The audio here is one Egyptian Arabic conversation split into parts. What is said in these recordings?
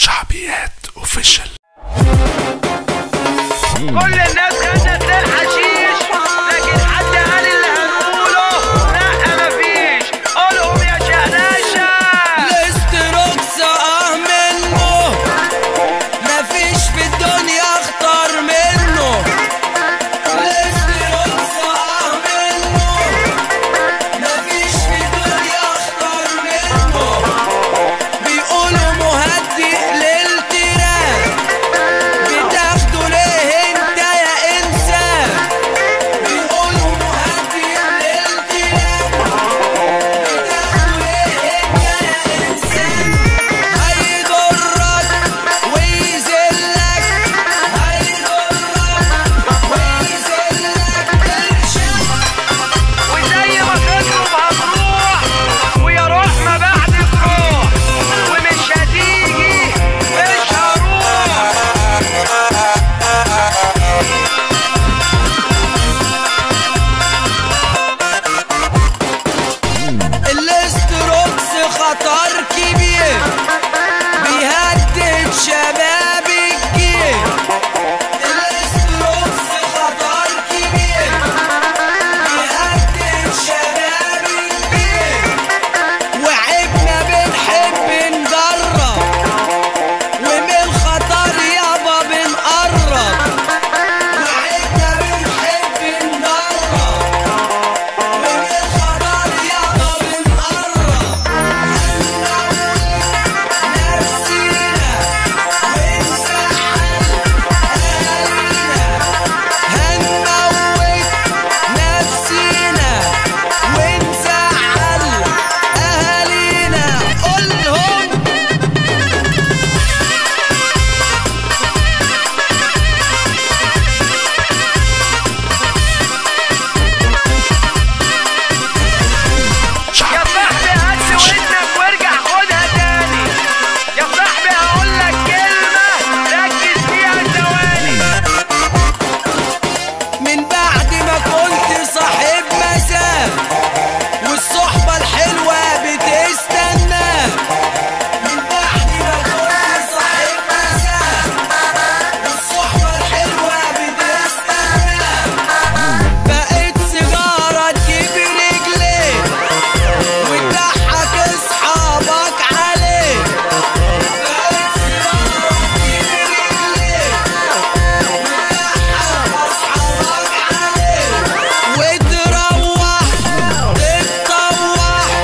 شعبيات اوفيشال كل الناس خدت الحشيش لكن حد قال اللي هنقوله لا مفيش قولهم يا شهناشة الاستروكس اه منه مفيش في الدنيا اخطر منه الاستروكس اه منه مفيش في الدنيا اخطر منه بيقولوا مهدئ للتيران بتاخده ليه انت يا انسان بيقولوا مهدئ للتيران بتاخده ليه انت يا انسان هيضرك ويذلك هيضرك ويذلك ارشد وزي ما تضرب هتروح ويا روح ما بعد تروح ومش هتيجي مش هروح الاستروكس خطر كبير بيهدد شباب الجيل الاستروكس خطر كبير بيهدد شباب الجيل وعبنا بنحب نجرب ومن الخطر يابا بنقرب وعبنا بنحب نجرب ومن الخطر يابا بنقرب هنموت نفسينا ونزعل أهالينا قولهم يا صاحبي هات ودنك وارجع خدها تاني يا صاحبي هقول لك كلمة ركز فيها ثواني من بعد ما كنت صاحب مسام والصحبة الحلوة بتستنى من بعد ما كنت صاحب مسام والصحبة الحلوة بتستنى بقيت سيجارة تجيب رجليك وتضحك اصحابك عليك بقيت سيجارة تجيب رجليك وتروح تتطوح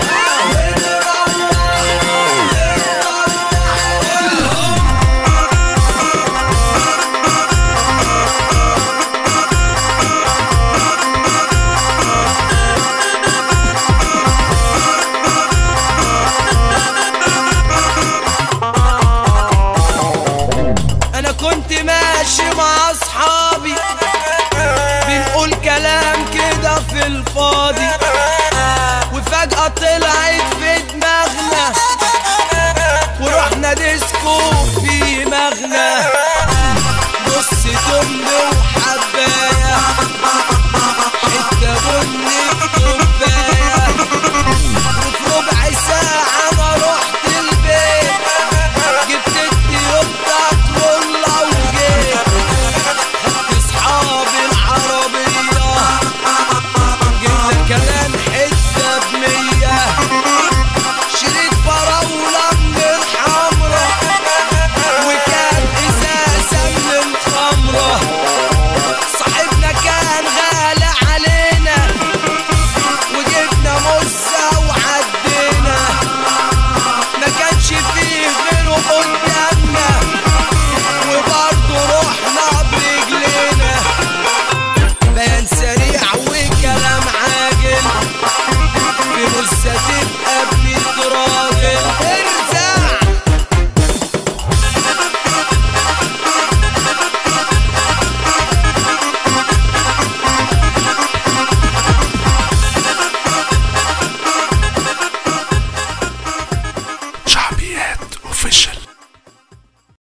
انا كنت ماشي مع اصحابي بنقول كلام كده في الفاضي وفجأة طلعت في